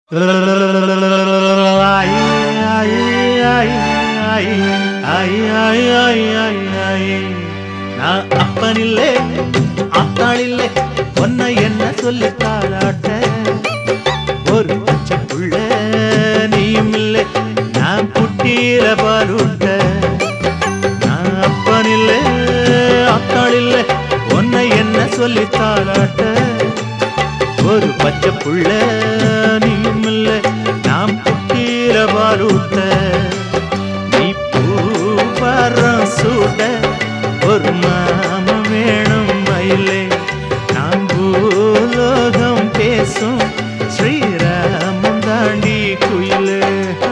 நான் அப்பனில்லே ஆத்தாளில்லே ஒன்ன என்ன சொல்லி தாளாட்ட ஒரு பச்சை புள்ள நீயும் இல்லை நான் புட்டீர பாலூட்ட நான் அப்பனில்லே ஆத்தாளில்லே ஒன்ன என்ன சொல்லி தாளாட்ட ஒரு பச்சை புள்ள நீயும் இல்லை நாம் புட்டீர பாலூட்ட நீ பூவரம் சூட ஒரு மாம வேணும் மயிலே நாம் பூலோகம் பேசும் ஸ்ரீராமன் தாண்டி குயிலே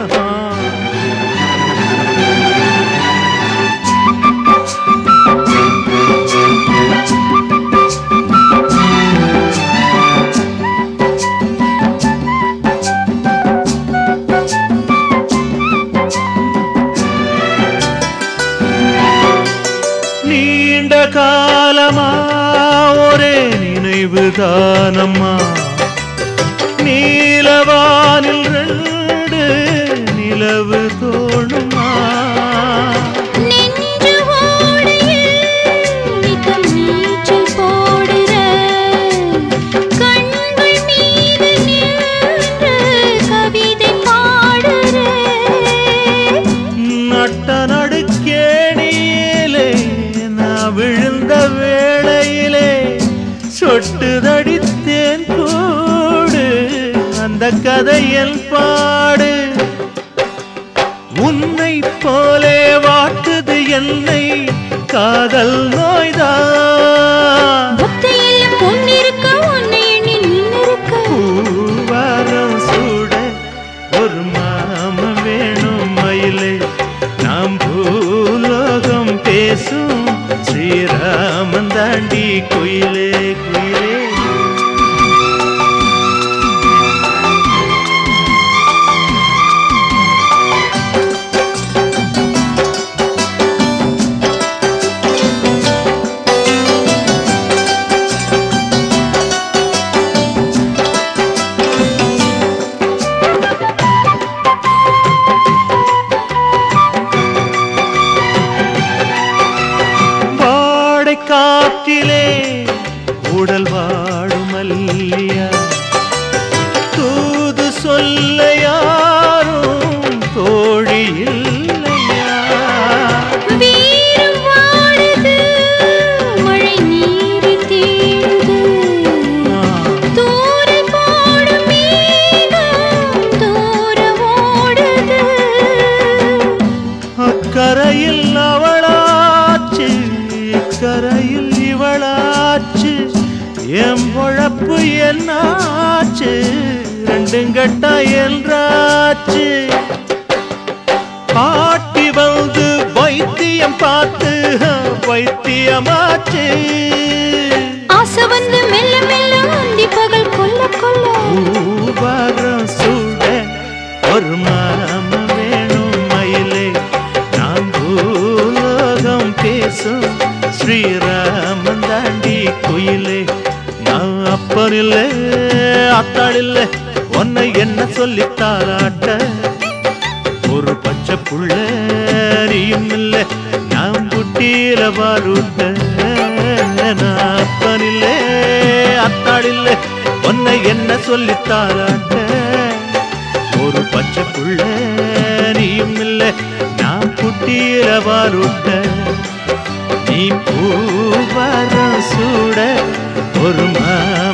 நீண்ட காலமா ஒரே நினைவு தானம்மா நீலவானில் ரெண்டு நிலவு தோணுமா நெஞ்சு ஓடையில் நித்தம் நீச்சல் போடுற கண்கள் மீது நின்று கவிதை பாடுற நட்ட நடுக்கேணியிலே நான் விழுந்த வேளையிலே சொட்டு தடித்தேன் கூடு அந்த கதையில் பாடு உன்னை போலே வாட்டுது என்னை காதல் நோய்தான் ஒத்தையில் பொன்னிருக்க உன்னை எண்ணி நின்னிருக்க பூவாரம் சூட ஒரு மாம வேணும் மயிலே நாம் பூலோகம் பேசும் ஸ்ரீராமன் தாண்டி குயிலே குயிலே வாடை காற்றிலே உடல் வாடும் மல்லியா தூது சொல்ல யாரும் தோழி இல்லையா வீரம் வாடுது மழை நீரை தேடுது தூரை போடும் மேகம் தூர ஓடுது அக்கரையில் அவளாச்சு இக்கரையில் இவளாச்சு என் பொழப்பு என்னாச்சு ரெண்டும் கட்டா என்றாச்சு பாட்டி வந்து வைத்தியம் பார்த்து வைத்தியமாச்சு ஆசை வந்து மெல்ல மெல்ல அந்தி பகல் கொல்ல கொல்ல பூவாரம் சூட ஒரு மாம வேணும் மயிலே நான் பூலோகம் பேசும் ஸ்ரீராமன் தாண்டி குயிலே நான் அப்பனில்லை அத்தாளில்லை உன்னை என்ன சொல்லி தாராட்ட ஒரு பச்சை புள்ள நீயும் இல்லை நான் புட்டியில பாலூட்ட நான் அப்பனில்லை அத்தாளில்லை உன்னை என்ன சொல்லி தாராட்ட ஒரு பச்சை புள்ள நீயும் இல்லை நான் புட்டியில பாலூட்ட நீ பூவரம் சூட ஒரு மா